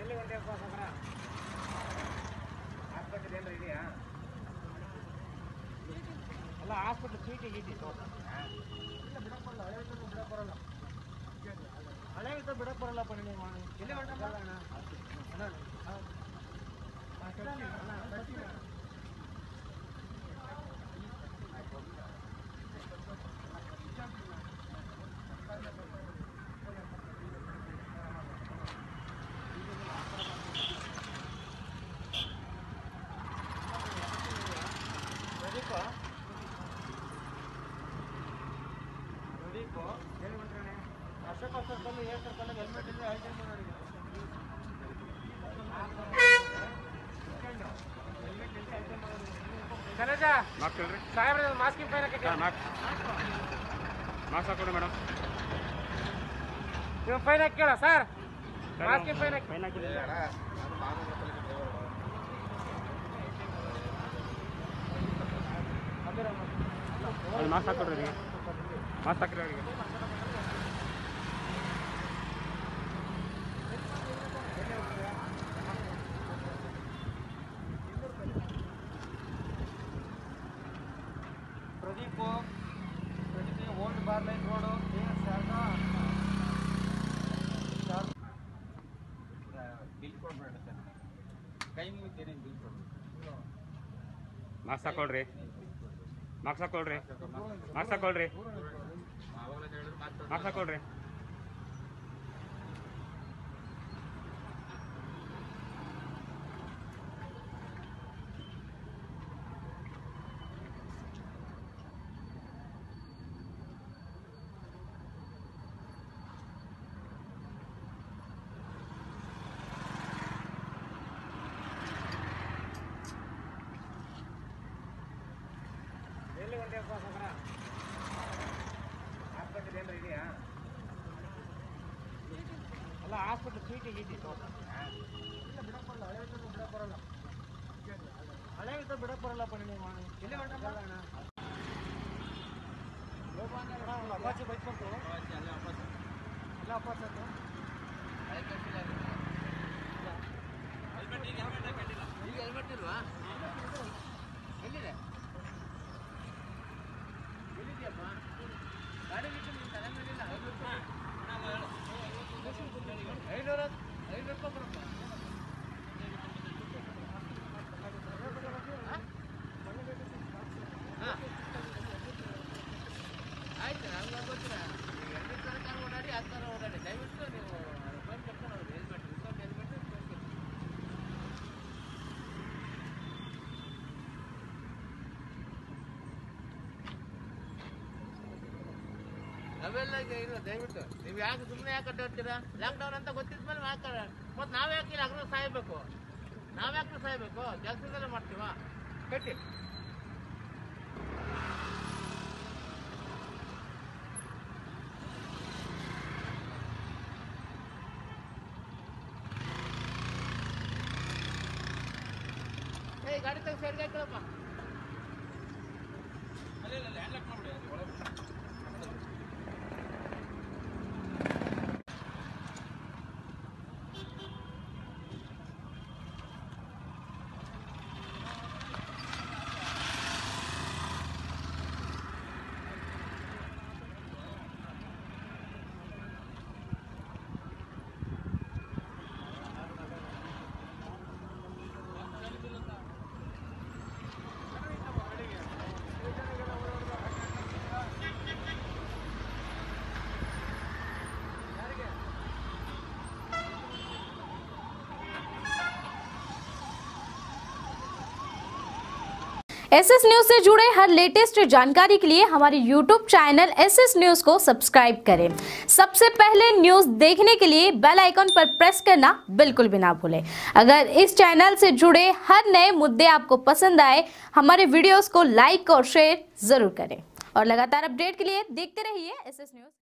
ಎಲ್ಲಿ ಹೊಂಟೆಯಪ್ಪ ಸಾಗರ ಹಾಸ್ಪಿಟಲ್ ಏನಾರ ಇದೆಯಾ ಅಲ್ಲ ಹಾಸ್ಪಿಟಲ್ ಚೀಟಿ ಗೀಟಿ ತೋಟ ಇಲ್ಲ ಬಿಡಕ್ಕೆ ಬರಲ್ಲ ಹಳೆ ವಿದ್ಯುತ್ ಬಿಡಕ್ಕೆ ಬರಲ್ಲ ಹಳೆ ವಿದ್ಯುತ್ ಬಿಡಕ್ಕೆ ಬರಲ್ಲಪ್ಪ ನೀವು ಎಲ್ಲಿ ಹೊಂಟಪ್ಪ ಅಣ್ಣ ಅಣ್ಣ, ಆ, ಆ, ಕಟ್ಟಿ, ಅಣ್ಣ, ಕಟ್ಟಿ. ಪ್ರದೀಪ ಪ್ರದೀಪ ಹೇಳಿ ಬಂದ್ರಣ್ಣ Ashoka circle air circle helmet ಇದ್ರೆ ಐದು ಜನ ನೋಡಿ ಕನಜ ಮಾರ್ಕ್ಸ್ ಹೇಳ್ರಿ ಸಾಹೇಬ್ರ ಮಾಸ್ಕಿಂಗ್ ಫೈನ್ ಹಾಕಿ ಹಾಂ ಮಾರ್ಕ್ಸ್ ಮಾರ್ಕ್ಸ್ ಹಾಕೊಡಿ ಮೇಡಮ್ ನೀವು ಫೈನ್ ಹಾಕಿ ಕೇಳ ಸರ್ ಮಾಸ್ಕಿಂಗ್ ಫೈನ್ ಹಾಕಿ ಫೈನ್ ಹಾಕಿಲ್ಲ ಅಲ್ಲಿ ಮಾರ್ಕ್ಸ್ ಹಾಕೊಡ್ರಿ ಅವರಿಗೆ ಮಾರ್ಕ್ಸ್ ಹಾಕ್ರಿ ಅವರಿಗೆ Pradeep Pradeep old bar line road K S Sharada bill ಕೊಡ್ಬೇಡ ಸರ್ ಕೈ ಮುಗಿತೇನೆ ಬಿಲ್ ಕೊಡ್ಬೇಡ ಮಾರ್ಕ್ಸ್ ಹಾಕೊಳ್ರಿ ಮಾರ್ಕ್ಸ್ ಹಾಕೊಳ್ರಿ ಮಾರ್ಕ್ಸ್ ಹಾಕೊಳ್ರಿ ಮಾರ್ಕ್ಸ್ ಹಾಕೊಳ್ರಿ ಎಲ್ಲಿ ಹೊಂಟೆಯಪ್ಪ ಸಾಗರ ಹಾಸ್ಪಿಟಲ್ ಏನಾರ ಇದೆಯಾ ಅಲ್ಲ ಹಾಸ್ಪಿಟಲ್ ಚೀಟಿ ಗೀಟಿ ತೋಟ ಇಲ್ಲ ಬಿಡಕ್ಕೆ ಬರಲ್ಲ ಹಳೆ ವಿದ್ಯುತ್ ಬಿಡಕ್ಕೆ ಬರಲ್ಲ ಹಳೆ ವಿದ್ಯುತ್ ಬಿಡಕ್ಕೆ ಬರಲ್ಲಪ್ಪ ನೀವು ಎಲ್ಲಿ ಹೊಂಟಪ್ಪ ಅಣ್ಣ ಅಪ್ಪಾಚಿ ಬೈಕ್ ಬಂತು ಅಲ್ಲ ಅಪ್ಪಾಚಿ ಆಯ್ತು ಎಲ್ಲಿದೆ ಎಲ್ಲಿದೆಯಪ್ಪ ಗಾಡಿ ಬಿಟ್ಟು ನಿನ್ನ ತಲೆ ಮೇಲಿಲ್ಲ ಐನೂರು ರೂಪಾಯಿ ಐನೂರ ಐನೂರು ರೂಪಾಯಿ ಬರಪ್ಪ ಆಯ್ತು ಹಂಗೆ ಗೊತ್ತಿಲ್ಲ ನೀವು ಎರಡನೇ ಸರ್ಕಾರ ಓಡಾಡಿ ಆ ಥರ ಓಡಾಡಿ ದಯವಿಟ್ಟು ನೀವು ಬಂದು ಕರ್ಕೊಂಡು ಹೋಗಿ ಹೆಲ್ಮೆಟ್ ಇಸ್ಕೊಂಡು ಹೆಲ್ಮೆಟ್ ಅವೆಲ್ಲ ಈಗ ಇಲ್ಲ ದಯವಿಟ್ಟು ನೀವು ಯಾಕೆ ಸುಮ್ಮನೆ ಯಾಕೆ ಅಡ್ಡಾಡ್ತೀರಾ ಲಾಕ್ಡೌನ್ ಅಂತ ಗೊತ್ತಿದ್ಮೇಲೆ ಯಾಕೆ ಮತ್ತೆ ನಾವು ಯಾಕೆ ಇಲ್ಲ ಅಗ್ರ ಸಾಯ್ಬೇಕು ನಾವು ಯಾಕೆ ಸಾಯ್ಬೇಕು ಕೆಲಸದಲ್ಲೇ ಮಾಡ್ತೀವಾ ಕಟ್ಟಿ ಏಯ್ ಗಾಡಿ ತೆಗ್ದು ಸೈಡ್ಗೆ ಹಾಕೊಳ್ಳಪ್ಪ एस एस न्यूज से जुड़े हर लेटेस्ट जानकारी के लिए हमारे YouTube channel S S news को सब्सक्राइब करें सबसे पहले न्यूज देखने के लिए बेल आइकॉन पर प्रेस करना बिल्कुल भी ना भूलें अगर इस चैनल से जुड़े हर नए मुद्दे आपको पसंद आए हमारे वीडियोस को लाइक और शेयर जरूर करें और लगातार अपडेट के लिए देखते रहिए एस एस न्यूज